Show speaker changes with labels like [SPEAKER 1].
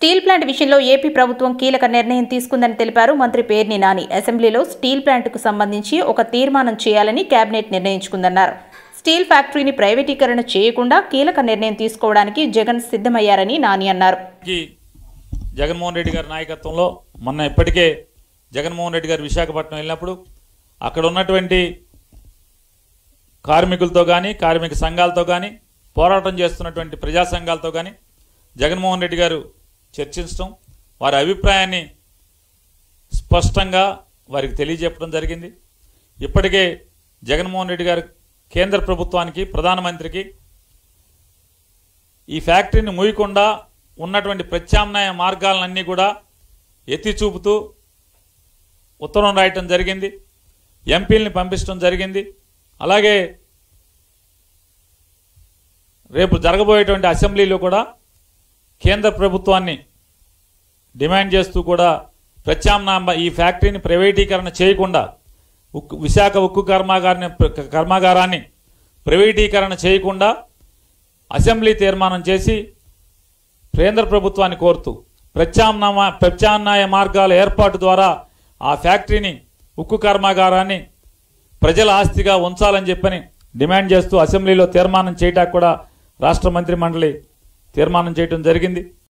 [SPEAKER 1] steel plant విషయంలో AP ప్రభుత్వం కీలక నిర్ణయం తీసుకుందని తెలిపారు మంత్రి పేర్ని నాని అసెంబ్లీలో స్టీల్ ప్లాంట్కు సంబంధించి ఒక తీర్మానం చేయాలని కేబినెట్ నిర్ణయించుకుందన్నారు స్టీల్ ఫ్యాక్టరీని ప్రైవేటీకరణ చేయకుండా కీలక నిర్ణయం తీసుకోవడానికి జగన్ సిద్ధమయ్యారని నాని అన్నారు
[SPEAKER 2] కి జగన్మోహన్ రెడ్డి గారి నాయకత్వంలో మొన్న ఇప్పటికే జగన్మోహన్ రెడ్డి గారు విశాఖపట్నం వెళ్ళినప్పుడు అక్కడ ఉన్నటువంటి కార్మికులతో కానీ కార్మిక సంఘాలతో కానీ పోరాటం చేస్తున్నటువంటి ప్రజా సంఘాలతో కానీ జగన్మోహన్ రెడ్డి గారు చర్చించడం వారి అభిప్రాయాన్ని స్పష్టంగా వారికి తెలియజెప్పడం జరిగింది ఇప్పటికే జగన్మోహన్ రెడ్డి గారు కేంద్ర ప్రభుత్వానికి ప్రధానమంత్రికి ఈ ఫ్యాక్టరీని మూయకుండా ఉన్నటువంటి ప్రత్యామ్నాయ మార్గాలన్నీ కూడా ఎత్తి చూపుతూ ఉత్తరం రాయటం జరిగింది ఎంపీల్ని పంపించడం జరిగింది అలాగే రేపు జరగబోయేటువంటి అసెంబ్లీలో కూడా కేంద్ర ప్రభుత్వాన్ని డిమాండ్ చేస్తూ కూడా ప్రత్యామ్నాయ ఈ ఫ్యాక్టరీని ప్రైవేటీకరణ చేయకుండా ఉక్కు విశాఖ ఉక్కు కర్మాగారాన్ని కర్మాగారాన్ని ప్రైవేటీకరణ చేయకుండా అసెంబ్లీ తీర్మానం చేసి కేంద్ర ప్రభుత్వాన్ని కోరుతూ ప్రత్యామ్నాయ ప్రత్యామ్నాయ మార్గాల ఏర్పాటు ద్వారా ఆ ఫ్యాక్టరీని ఉక్కు కర్మాగారాన్ని ప్రజల ఆస్తిగా ఉంచాలని చెప్పని డిమాండ్ చేస్తూ అసెంబ్లీలో తీర్మానం చేయటానికి కూడా రాష్ట్ర మంత్రి మండలి తీర్మానం చేయడం జరిగింది